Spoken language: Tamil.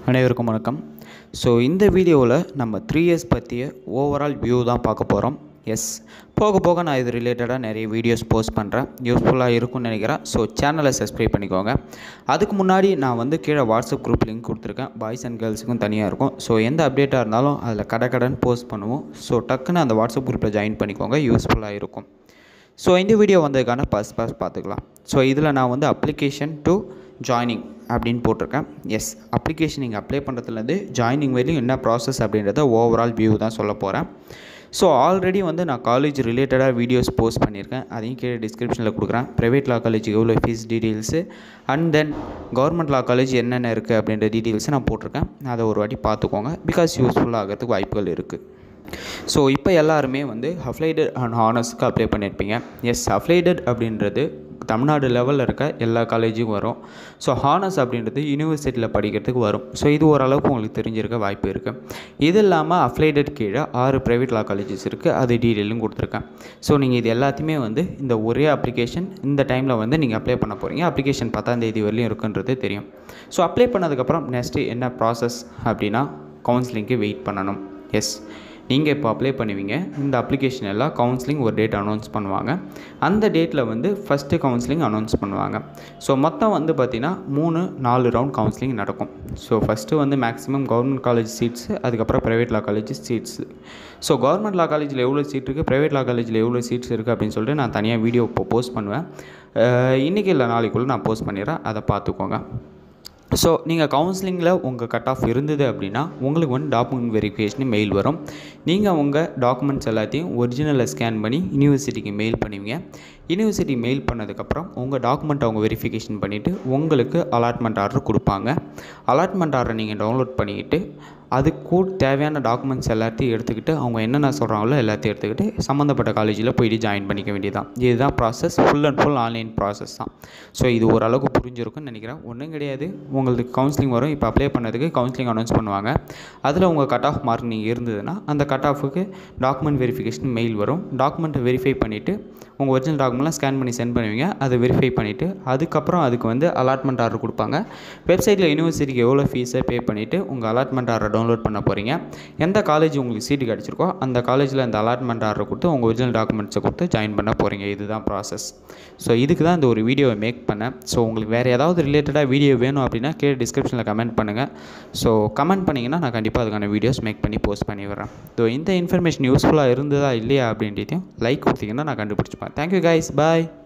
அனைவருக்கும் வணக்கம் ஸோ இந்த வீடியோவில் நம்ம த்ரீ இயர்ஸ் பற்றிய ஓவரால் வியூ தான் பார்க்க போகிறோம் எஸ் போக போக நான் இது ரிலேட்டடாக நிறைய வீடியோஸ் போஸ்ட் பண்ணுறேன் யூஸ்ஃபுல்லாக இருக்கும்னு நினைக்கிறேன் ஸோ சேனலை சப்ஸ்கிரைப் பண்ணிக்கோங்க அதுக்கு முன்னாடி நான் வந்து கீழே வாட்ஸ்அப் குரூப் லிங்க் கொடுத்துருக்கேன் பாய்ஸ் அண்ட் கேர்ள்ஸுக்கும் தனியாக இருக்கும் ஸோ எந்த அப்டேட்டாக இருந்தாலும் அதில் கடை கடன் போஸ்ட் பண்ணுவோம் ஸோ டக்குன்னு அந்த வாட்ஸ்அப் குரூப்பில் ஜாயின் பண்ணிக்கோங்க யூஸ்ஃபுல்லாக இருக்கும் ஸோ இந்த வீடியோ வந்ததுக்கான பஸ் பாஸ் பார்த்துக்கலாம் ஸோ இதில் நான் வந்து அப்ளிகேஷன் டு ஜாயினிங் அப்படின்னு போட்டிருக்கேன் எஸ் அப்ளிகேஷன் நீங்கள் அப்ளை பண்ணுறதுலேருந்து ஜாயினிங் வரையும் என்ன ப்ராசஸ் அப்படின்றத ஓவரால் வியூ தான் சொல்ல போகிறேன் ஸோ ஆல்ரெடி வந்து நான் காலேஜ் ரிலேட்டடாக வீடியோஸ் போஸ்ட் பண்ணியிருக்கேன் அதையும் கீழே டிஸ்கிரிப்ஷனில் கொடுக்குறேன் ப்ரைவேட் லா காலேஜ் எவ்வளோ ஃபீஸ் டீட்டெயில்ஸு and then government law college என்னென்ன இருக்குது அப்படின்ற டீட்டெயில்ஸை நான் போட்டிருக்கேன் அதை ஒரு வாட்டி பார்த்துக்கோங்க பிகாஸ் யூஸ்ஃபுல் ஆகிறதுக்கு வாய்ப்புகள் இருக்குது ஸோ இப்போ எல்லாருமே வந்து அஃப்ளைடட் அண்ட் ஹானர்ஸ்க்கு அப்ளை பண்ணியிருப்பீங்க எஸ் அஃப்ளைடட் அப்படின்றது தமிழ்நாடு லெவலில் இருக்க எல்லா காலேஜுக்கும் வரும் ஸோ ஹானர்ஸ் அப்படின்றது யூனிவர்சிட்டியில் படிக்கிறதுக்கு வரும் ஸோ இது ஓரளவுக்கு உங்களுக்கு தெரிஞ்சிருக்க வாய்ப்பு இருக்குது இது இல்லாமல் அஃப்ளைடட் கீழே ஆறு ப்ரைவேட் லா காலேஜஸ் இருக்குது அது டீட்டெயிலும் கொடுத்துருக்கேன் ஸோ நீங்கள் இது எல்லாத்தையுமே வந்து இந்த ஒரே அப்ளிகேஷன் இந்த டைமில் வந்து நீங்கள் அப்ளை பண்ண போகிறீங்க அப்ளிகேஷன் பத்தாம் தேதி வரலையும் இருக்குன்றது தெரியும் ஸோ அப்ளை பண்ணதுக்கப்புறம் நெக்ஸ்ட்டு என்ன ப்ராசஸ் அப்படின்னா கவுன்சிலிங்க்கு வெயிட் பண்ணணும் எஸ் நீங்கள் இப்போ அப்ளை பண்ணுவீங்க இந்த அப்ளிகேஷன் எல்லாம் கவுன்சிலிங் ஒரு டேட் அனௌன்ஸ் பண்ணுவாங்க அந்த டேட்டில் வந்து ஃபஸ்ட்டு கவுன்சிலிங் அனௌன்ஸ் பண்ணுவாங்க ஸோ மொத்தம் வந்து பார்த்திங்கன்னா மூணு நாலு ரவுண்ட் கவுன்சிலிங் நடக்கும் ஸோ ஃபஸ்ட்டு வந்து மேக்ஸிமம் கவர்மெண்ட் காலேஜ் சீட்ஸு அதுக்கப்புறம் private law college seats so government law காலேஜில் எவ்வளோ சீட் இருக்குது ப்ரைவேட் லா காலேஜில் எவ்வளோ சீட்ஸ் இருக்குது அப்படின்னு சொல்லிட்டு நான் தனியாக வீடியோ இப்போ போஸ்ட் பண்ணுவேன் இன்றைக்கி இல்லை நாளைக்குள்ளே நான் போஸ்ட் பண்ணிடுறேன் அதை பார்த்துக்கோங்க ஸோ நீங்கள் கவுன்சிலிங்கில் உங்கள் கட் ஆஃப் இருந்தது அப்படின்னா உங்களுக்கு வந்து டாக்குமெண்ட் வெரிஃபிகேஷன் மெயில் வரும் நீங்கள் உங்கள் டாக்குமெண்ட்ஸ் எல்லாத்தையும் ஒரிஜினலை ஸ்கேன் பண்ணி யூனிவர்சிட்டிக்கு மெயில் பண்ணுவீங்க யூனிவர்சிட்டி மெயில் பண்ணதுக்கப்புறம் உங்கள் டாக்குமெண்ட் அவங்க வெரிஃபிகேஷன் பண்ணிவிட்டு உங்களுக்கு அலாட்மெண்ட் ஆர்டர் கொடுப்பாங்க அலாட்மெண்ட் ஆர்டர் நீங்கள் டவுன்லோட் பண்ணிக்கிட்டு அதுக்கு தேவையான டாக்குமெண்ட்ஸ் எல்லாத்தையும் எடுத்துக்கிட்டு அவங்க என்னென்ன சொல்கிறாங்களோ எல்லாத்தையும் எடுத்துக்கிட்டு சம்மந்தப்பட்ட காலேஜில் போயிட்டு ஜாயின் பண்ணிக்க வேண்டியதான் இதுதான் process full and full online process தான் ஸோ இது ஓரளவுக்கு புரிஞ்சிருக்கும்னு நினைக்கிறேன் ஒன்றும் கிடையாது உங்களுக்கு கவுன்சிலிங் வரும் இப்போ அப்ளை பண்ணதுக்கு கவுன்சிலிங் அனௌன்ஸ் பண்ணுவாங்க அதில் உங்கள் கட் ஆஃப் மார்க் நீங்கள் இருந்ததுன்னா அந்த கட் ஆஃபுக்கு டாக்குமெண்ட் வெரிஃபிகேஷன் மெயில் வரும் டாக்குமெண்ட்டை வெரிஃபை பண்ணிவிட்டு உங்கள் ஒரிஜினல் டாக்குமெண்ட்லாம் ஸ்கேன் பண்ணி சென்ட் பண்ணுவீங்க அதை வெரிஃபை பண்ணிவிட்டு அதுக்கப்புறம் அதுக்கு வந்து அலாட்மெண்ட் ஆர்டர் கொடுப்பாங்க வெப்சைட்டில் யூனிவர்சிட்டிக்கு எவ்வளோ ஃபீஸை பே பண்ணிவிட்டு உங்கள் அலாட்மெண்ட் ஆர்டர் டவுன்லோட் பண்ண போகிறீங்க எந்த காலேஜ் உங்களுக்கு சீட்டு கிடச்சிருக்கோ அந்த காலேஜில் அந்த அலாட்மெண்ட் ஆர்டர் கொடுத்து உங்கள் ஒரிஜினல் டாக்குமெண்ட்ஸை கொடுத்து ஜாயின் பண்ண போகிறீங்க இதுதான் ப்ராசஸ் ஸோ இதுக்கு தான் இந்த ஒரு வீடியோவை மேக் பண்ணேன் ஸோ உங்களுக்கு வேறு ஏதாவது ரிலேட்டடாக வீடியோ வேணும் அப்படின்னா கீழே டிஸ்கிரிப்ஷனில் கமெண்ட் பண்ணுங்கள் ஸோ கமெண்ட் பண்ணிங்கன்னா நான் கண்டிப்பாக அதுக்கான வீடியோஸ் மேக் பண்ணி போஸ்ட் பண்ணி விடுறேன் ஸோ இந்த இன்ஃபர்மேஷன் யூஸ்ஃபுல்லாக இருந்ததா இல்லையா அப்படின்றதையும் லைக் கொடுத்தீங்கன்னா நான் கண்டுபிடிச்சிப்பேன் தேங்க்யூ கைஸ் பாய்